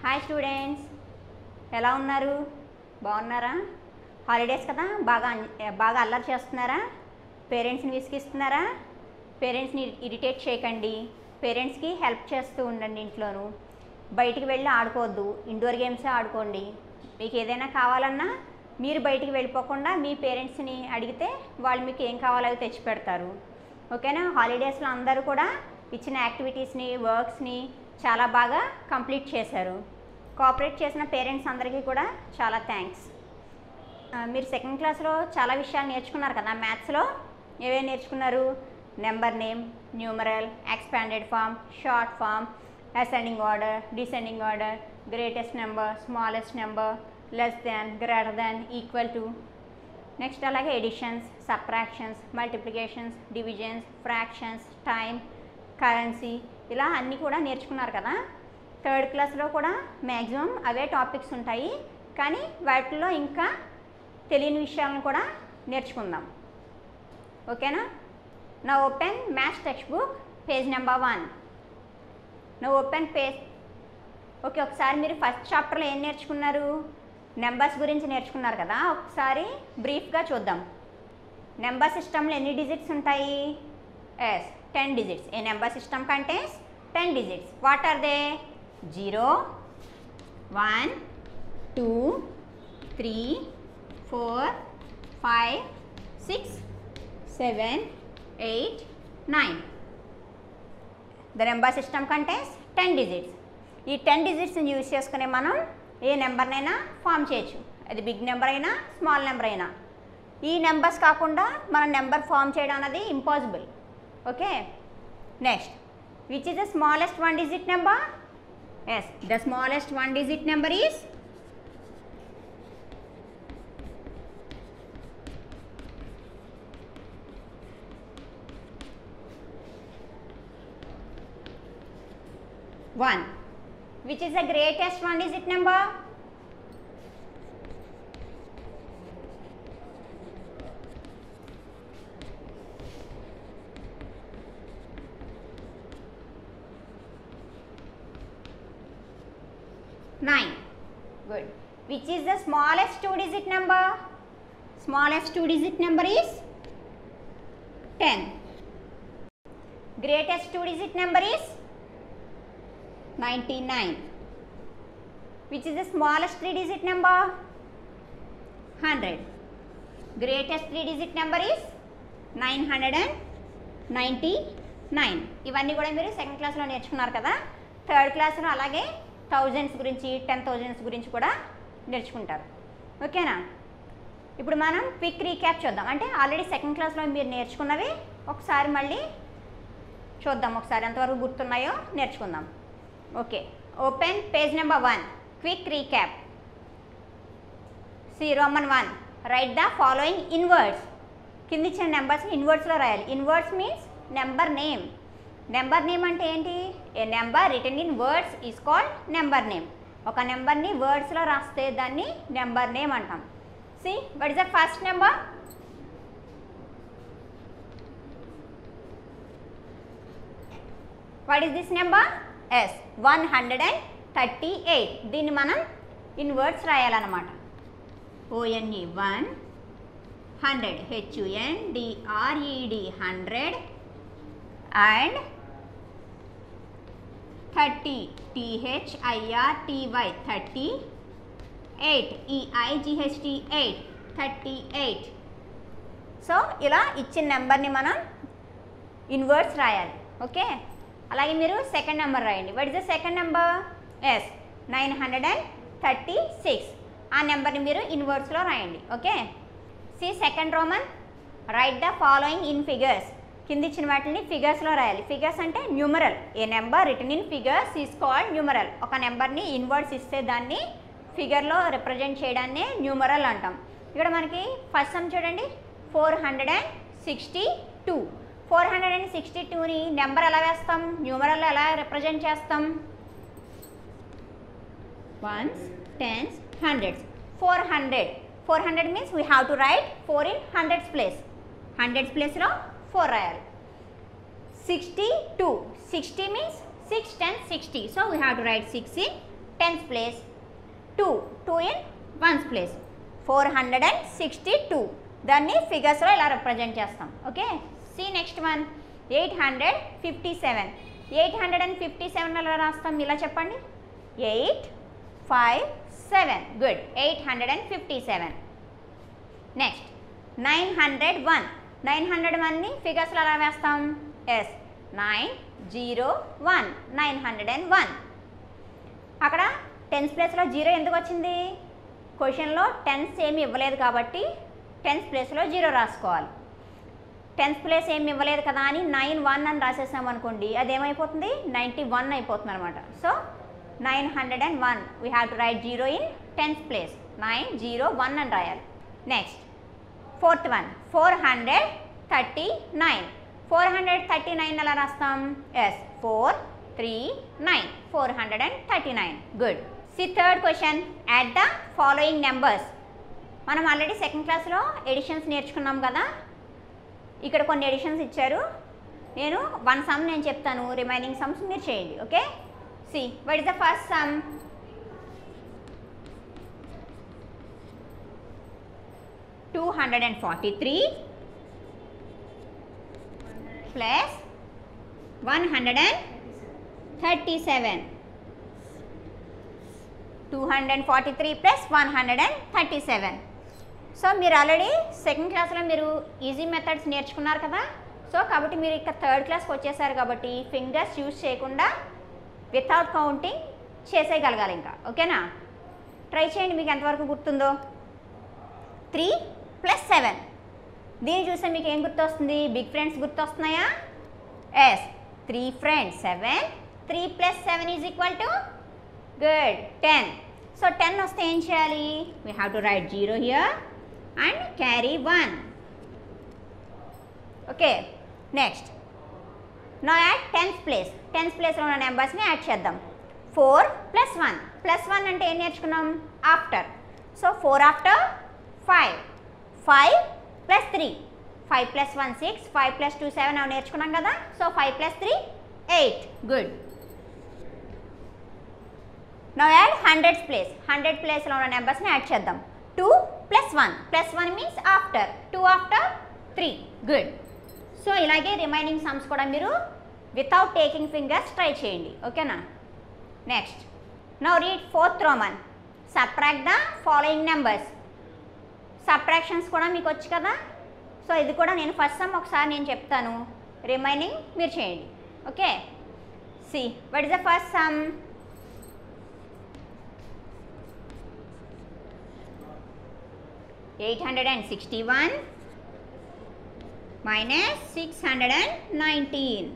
hi students ఎలా ఉన్నారు బాగున్నారా హాలిడేస్ కదా బాగా అన్- బాగా అల్లరి చేస్తున్నారా పేరెంట్స్ని విసిగిస్తున్నారా పేరెంట్స్ని ఇరిటేట్ చేయకండి పేరెంట్స్కి హెల్ప్ చేస్తూ ఉండండి ఇంట్లోనూ బయటికి వెళ్ళి ఆడుకోవద్దు ఇండోర్ గేమ్సే ఆడుకోండి మీకు ఏదైనా కావాలన్నా మీరు బయటికి వెళ్ళిపోకుండా మీ పేరెంట్స్ని అడిగితే వాళ్ళు మీకు ఏం కావాలో అవి తెచ్చి పెడతారు ఓకేనా హాలిడేస్లో అందరూ కూడా ఇచ్చిన యాక్టివిటీస్ని వర్క్స్ని చాలా బాగా కంప్లీట్ చేశారు కోఆపరేట్ చేసిన పేరెంట్స్ అందరికీ కూడా చాలా థ్యాంక్స్ మీరు సెకండ్ క్లాస్లో చాలా విషయాలు నేర్చుకున్నారు కదా మ్యాథ్స్లో ఏమేమి నేర్చుకున్నారు number name numeral expanded form short form ascending order descending order greatest number smallest number less than greater than equal to next అలాగే additions subtractions multiplications divisions fractions time currency ఇలా అన్నీ కూడా నేర్చుకున్నారు కదా థర్డ్ క్లాస్లో కూడా మ్యాక్సిమం అవే topics ఉంటాయి కానీ వాటిల్లో ఇంకా తెలియని విషయాలను కూడా నేర్చుకుందాం ఓకేనా నా open maths text book page number one నా ఓపెన్ పేజ్ ఓకే ఒకసారి మీరు ఫస్ట్ చాప్టర్లో ఏం నేర్చుకున్నారు నెంబర్స్ గురించి నేర్చుకున్నారు కదా ఒకసారి బ్రీఫ్గా చూద్దాం నెంబర్ సిస్టంలో ఎన్ని డిజిట్స్ ఉంటాయి yes ten digits a number system contains ten digits what are they zero one two three four five six seven eight nine the number system contains ten digits ఈ టెన్ డిజిట్స్ని use చేసుకుని మనం ఏ నెంబర్నైనా form చేయొచ్చు అది big number అయినా small number అయినా ఈ నెంబర్స్ కాకుండా మనం నెంబర్ ఫామ్ చేయడం అనేది impossible okay next which is the smallest one digit number yes the smallest one digit number is one which is the greatest one digit number nine good which is the smallest two digit number smallest two digit number is 10 greatest two digit number is 99 which is the smallest three digit number 100 greatest three digit number is 999 ఇవన్నీ కూడా మీరు second క్లాస్లో నేర్చుకున్నారు కదా third క్లాస్లో అలాగే thousands గురించి ten thousands గురించి కూడా నేర్చుకుంటారు ఓకేనా ఇప్పుడు మనం క్విక్ రీక్యాప్ చూద్దాం అంటే ఆల్రెడీ సెకండ్ క్లాస్లో మీరు నేర్చుకున్నవి ఒకసారి మళ్ళీ చూద్దాం ఒకసారి ఎంతవరకు గుర్తున్నాయో నేర్చుకుందాం okay open page number one quick recap see roman one write the following in words కింద ఇచ్చిన నెంబర్స్ని ఇన్వర్డ్స్లో రాయాలి in words means number name number name అంటే ఏంటి a number written in words is called number name ఒక నెంబర్ని వర్డ్స్లో రాస్తే దాన్ని నెంబర్ నేమ్ అంటాం see what is the first number what is this number yes one hundred and thirty eight దీన్ని మనం ఇన్ వర్డ్స్ రాయాలన్నమాట ఓఎన్ఈ one hundred H U N D R E D hundred and thirty T H I R T Y thirty eight E I G H T eight thirty eight so ఇలా ఇచ్చిన నెంబర్ని మనం in words రాయాలి okay అలాగే మీరు సెకండ్ నెంబర్ రాయండి what is the second number yes nine hundred and thirty six ఆ నెంబర్ని మీరు ఇన్వర్డ్స్లో రాయండి okay see second roman write the following in figures కింద ఇచ్చిన వాటిని ఫిగర్స్లో రాయాలి ఫిగర్స్ అంటే numeral a number written in figures is called numeral ఒక నెంబర్ని ఇన్వర్డ్స్ ఇస్తే దాన్ని ఫిగర్లో రిప్రజెంట్ చేయడాన్ని న్యూమరల్ అంటాం ఇక్కడ మనకి ఫస్ట్ సమ్ చూడండి four hundred and sixty two four hundred and sixty టూని నెంబర్ ఎలా వేస్తాం న్యూమరల్ ఎలా రిప్రజెంట్ చేస్తాం ones tens hundreds four hundred four hundred means we have to write four in hundreds place hundreds ప్లేస్లో four రాయాలి sixty two sixty means six ten sixty so we have to write six in tens place two two in ones place four hundred and sixty two దాన్ని ఫిగర్స్లో ఇలా represent చేస్తాం okay see next one eight hundred fifty seven eight hundred and fifty seven ఎలా రాస్తాం ఇలా చెప్పండి eight five seven good eight hundred and fifty seven next nine hundred one nine hundred వన్ని ఫిగర్స్లో ఎలా వేస్తాం yes nine zero one nine hundred and one అక్కడ tens ప్లేస్లో జీరో ఎందుకు వచ్చింది క్వశ్చన్లో టెన్స్ ఏమి ఇవ్వలేదు కాబట్టి టెన్స్ ప్లేస్లో జీరో రాసుకోవాలి టెన్త్ ప్లేస్ ఏమి ఇవ్వలేదు కదా అని నైన్ వన్ అని రాసేసాం అనుకోండి అది ఏమైపోతుంది నైంటీ వన్ అయిపోతుంది అనమాట so nine hundred and one we have to write zero in tenth place nine zero one అని రాయాలి next fourth one four hundred thirty nine four hundred thirty nine ఎలా రాస్తాం yes four three nine four hundred and thirty nine good see third question at the following numbers మనం already second క్లాస్లో additions నేర్చుకున్నాం కదా ఇక్కడ కొన్ని editions ఇచ్చారు నేను వన్ సమ్ నేను చెప్తాను రిమైనింగ్ సమ్స్ మీరు చేయండి okay see what is the first sum two hundred and forty three plus one hundred and thirty seven two hundred and forty three plus one hundred and thirty seven so మీరు already second క్లాస్లో మీరు easy methods నేర్చుకున్నారు కదా so కాబట్టి మీరు ఇక third క్లాస్కి వచ్చేసారు కాబట్టి ఫింగర్స్ యూజ్ చేయకుండా వితౌట్ కౌంటింగ్ చేసేయగలగాలి ఇంకా ఓకేనా ట్రై చేయండి మీకు ఎంతవరకు గుర్తుందో త్రీ ప్లస్ సెవెన్ దీన్ని చూస్తే మీకు ఏం గుర్తొస్తుంది బిగ్ ఫ్రెండ్స్ గుర్తొస్తున్నాయా yes three friends seven three plus seven is equal to good ten so ten వస్తే ఏం చేయాలి we have to write zero here and carry one okay next నా యాడ్ టెన్త్ ప్లేస్ టెన్త్ ప్లేస్లో ఉన్న నెంబర్స్ని add చేద్దాం four plus one plus one అంటే ఏం నేర్చుకున్నాం after so four after five five plus three five plus one six five plus two seven అవి నేర్చుకున్నాం కదా so five plus three eight good now add hundreds place hundred ప్లేస్లో ఉన్న నెంబర్స్ని add చేద్దాం two plus one plus one means after two after three good so ఇలాగే remaining sums కూడా మీరు వితౌట్ టేకింగ్ ఫింగర్స్ ట్రై చేయండి ఓకేనా next now read fourth roman subtract the following numbers subtractions కూడా మీకు వచ్చు కదా సో ఇది కూడా నేను ఫస్ట్ సమ్ ఒకసారి నేను చెప్తాను రిమైనింగ్ మీరు చేయండి okay see what is the first sum eight hundred and sixty one minus six hundred and nineteen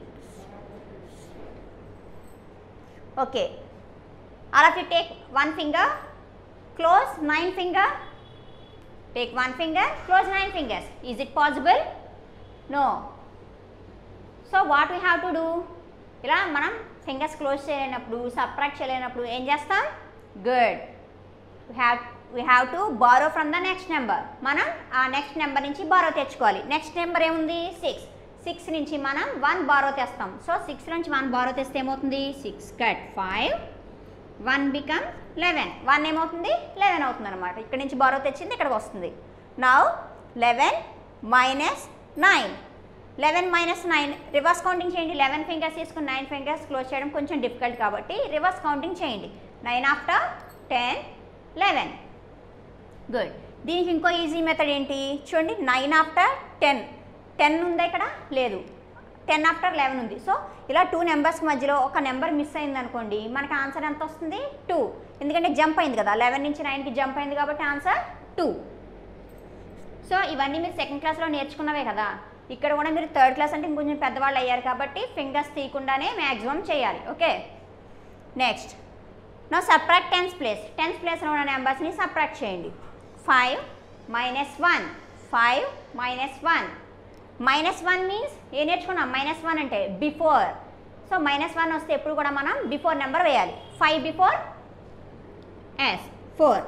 okay all of you take one finger close nine finger take one finger close nine fingers is it possible no so what we have to do ఇలా మనం fingers close చేయలేనప్పుడు subtract చేయలేనప్పుడు ఏం చేస్తాం good we have we have to borrow from the next number మనం ఆ next number నుంచి borrow తెచ్చుకోవాలి నెక్స్ట్ నెంబర్ ఏముంది సిక్స్ సిక్స్ నుంచి మనం వన్ బారో తెస్తాం సో సిక్స్ నుంచి వన్ బారో తెస్తే ఏమవుతుంది six cut five one become eleven one ఏమవుతుంది లెవెన్ అవుతుంది అనమాట ఇక్కడ నుంచి బారో తెచ్చింది ఇక్కడికి వస్తుంది now eleven minus nine eleven minus nine reverse counting చేయండి లెవెన్ ఫింగర్స్ తీసుకుని నైన్ ఫింగర్స్ క్లోజ్ చేయడం కొంచెం డిఫికల్ట్ కాబట్టి రివర్స్ కౌంటింగ్ చేయండి nine after ten eleven good దీనికి ఇంకో ఈజీ మెథడ్ ఏంటి చూడండి నైన్ ఆఫ్టర్ టెన్ టెన్ ఉందా ఇక్కడ లేదు టెన్ ఆఫ్టర్ లెవెన్ ఉంది సో ఇలా టూ నెంబర్స్ మధ్యలో ఒక నెంబర్ మిస్ అయింది అనుకోండి మనకి ఆన్సర్ ఎంత వస్తుంది టూ ఎందుకంటే జంప్ అయింది కదా లెవెన్ నుంచి నైన్కి జంప్ అయింది కాబట్టి ఆన్సర్ టూ సో ఇవన్నీ మీరు సెకండ్ క్లాస్లో నేర్చుకున్నవే కదా ఇక్కడ కూడా మీరు థర్డ్ క్లాస్ అంటే ఇంకొంచెం పెద్దవాళ్ళు అయ్యారు కాబట్టి ఫింగర్స్ తీయకుండానే మ్యాక్సిమం చేయాలి ఓకే నెక్స్ట్ నా సప్రాక్ట్ టెన్స్ ప్లేస్ టెన్స్ ప్లేస్లో ఉన్న నెంబర్స్ని సప్రాక్ట్ చేయండి five minus one five minus one minus one means ఏం నేర్చుకున్నాం మైనస్ వన్ అంటే బిఫోర్ సో మైనస్ వన్ వస్తే ఎప్పుడు కూడా మనం బిఫోర్ నెంబర్ వేయాలి five before yes four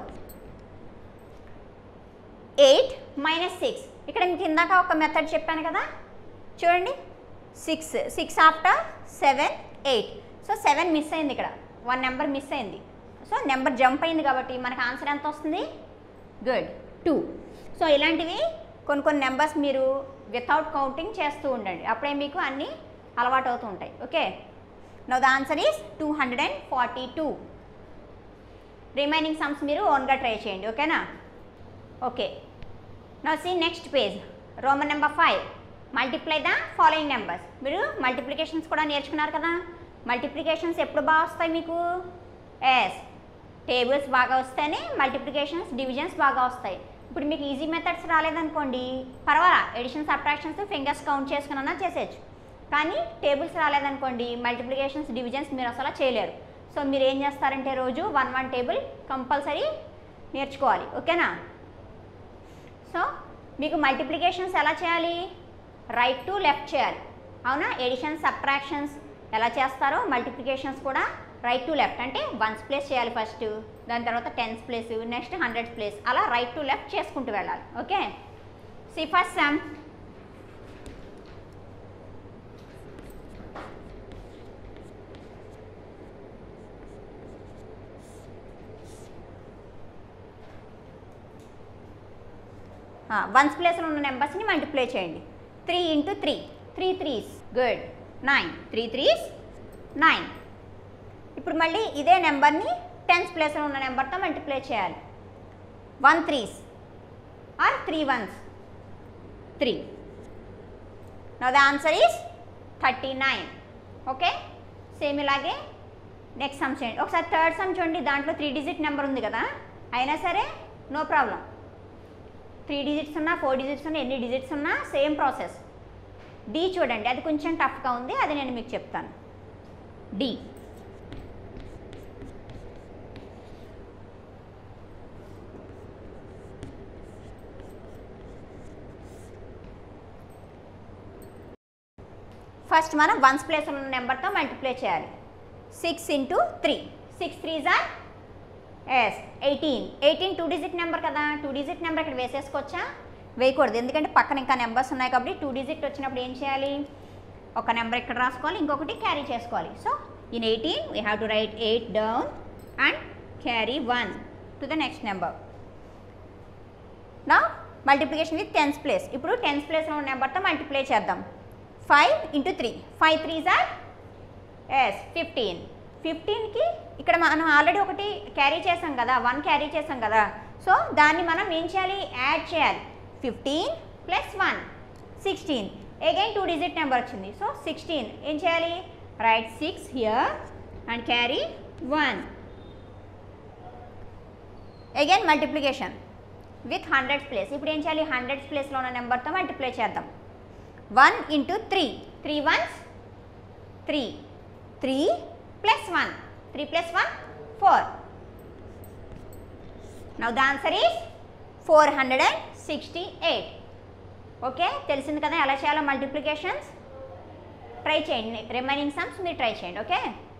eight minus six ఇక్కడ మీకు ఇందాక ఒక మెథడ్ చెప్పాను కదా చూడండి six six after seven eight so seven miss అయింది ఇక్కడ వన్ నెంబర్ మిస్ అయింది సో నెంబర్ జంప్ అయింది కాబట్టి మనకు ఆన్సర్ ఎంత వస్తుంది గుడ్ టూ సో ఇలాంటివి కొన్ని కొన్ని నెంబర్స్ మీరు వితౌట్ కౌంటింగ్ చేస్తూ ఉండండి అప్పుడే మీకు అన్నీ అలవాటు అవుతూ ఉంటాయి okay now the answer is two hundred and forty two remaining sums మీరు ఓన్గా ట్రై చేయండి ఓకేనా ఓకే నా see next page roman number five multiply the following numbers మీరు మల్టిప్లికేషన్స్ కూడా నేర్చుకున్నారు కదా మల్టిప్లికేషన్స్ ఎప్పుడు బాగా వస్తాయి మీకు ఎస్ టేబుల్స్ బాగా వస్తేనే మల్టిప్లికేషన్స్ డివిజన్స్ బాగా వస్తాయి ఇప్పుడు మీకు ఈజీ మెథడ్స్ రాలేదనుకోండి పర్వాలా ఎడిషన్ సబ్ట్రాక్షన్స్ ఫింగర్స్ కౌంట్ చేసుకున్నా చేసేయచ్చు కానీ టేబుల్స్ రాలేదనుకోండి మల్టిప్లికేషన్స్ డివిజన్స్ మీరు అసలు చేయలేరు సో మీరు ఏం చేస్తారంటే రోజు వన్ వన్ టేబుల్ కంపల్సరీ నేర్చుకోవాలి ఓకేనా సో మీకు మల్టిప్లికేషన్స్ ఎలా చేయాలి రైట్ టు లెఫ్ట్ చేయాలి అవునా ఎడిషన్ సబ్ట్రాక్షన్స్ ఎలా చేస్తారో మల్టిప్లికేషన్స్ కూడా రైట్ టు లెఫ్ట్ అంటే వన్స్ ప్లేస్ చేయాలి ఫస్ట్ దాని తర్వాత tens place next hundreds place అలా రైట్ టు లెఫ్ట్ చేసుకుంటూ వెళ్ళాలి okay see first sum ones ప్లేస్లో ఉన్న నెంబర్స్ని మల్టిప్లై చేయండి three into three three threes good nine three threes nine ఇప్పుడు మళ్ళీ ఇదే నెంబర్ని టెన్స్ ప్లేస్లో ఉన్న నెంబర్తో మల్టిప్లై చేయాలి one threes or three ones three now the answer is thirty nine okay same ఇలాగే నెక్స్ట్ సమ్ చేయండి ఒకసారి థర్డ్ సమ్ చూడండి దాంట్లో త్రీ డిజిట్ నెంబర్ ఉంది కదా అయినా సరే నో ప్రాబ్లం త్రీ డిజిట్స్ ఉన్నా ఫోర్ డిజిట్స్ ఉన్నా ఎన్ని డిజిట్స్ ఉన్నా సేమ్ ప్రాసెస్ డి చూడండి అది కొంచెం టఫ్గా ఉంది అది నేను మీకు చెప్తాను డి ఫస్ట్ మనం వన్స్ ప్లేస్ ఉన్న నెంబర్తో మల్టిప్లై చేయాలి six into three six threes or yes eighteen eighteen two digit number కదా టూ డిజిట్ నెంబర్ ఇక్కడ వేసేసుకోవచ్చా వేయకూడదు ఎందుకంటే పక్కన ఇంకా నెంబర్స్ ఉన్నాయి కాబట్టి టూ డిజిట్ వచ్చినప్పుడు ఏం చేయాలి ఒక నెంబర్ ఇక్కడ రాసుకోవాలి ఇంకొకటి క్యారీ చేసుకోవాలి so in eighteen we have to write eight down and carry one to the next number నా మల్టిప్లికేషన్ విత్ టెన్స్ ప్లేస్ ఇప్పుడు టెన్స్ ప్లేస్లో ఉన్న నెంబర్తో మల్టిప్లై చేద్దాం five into three five threes or yes fifteen ఫిఫ్టీన్కి ఇక్కడ మనం ఆల్రెడీ ఒకటి క్యారీ చేసాం కదా వన్ క్యారీ చేసాం కదా సో దాన్ని మనం ఏం చేయాలి యాడ్ చేయాలి fifteen plus one sixteen again two digit number వచ్చింది సో సిక్స్టీన్ ఏం చేయాలి right six here and carry one again multiplication with hundreds place ఇప్పుడు ఏం చేయాలి హండ్రెడ్స్ ప్లేస్లో ఉన్న నెంబర్తో మల్టిప్లై చేద్దాం one into three three ones three three plus one three plus one four now the answer is four hundred and sixty eight okay తెలిసింది కదా ఎలా చేయాలో మల్టిప్లికేషన్స్ ట్రై చేయండి రిమైనింగ్ సమ్స్ మీరు ట్రై చేయండి ఓకే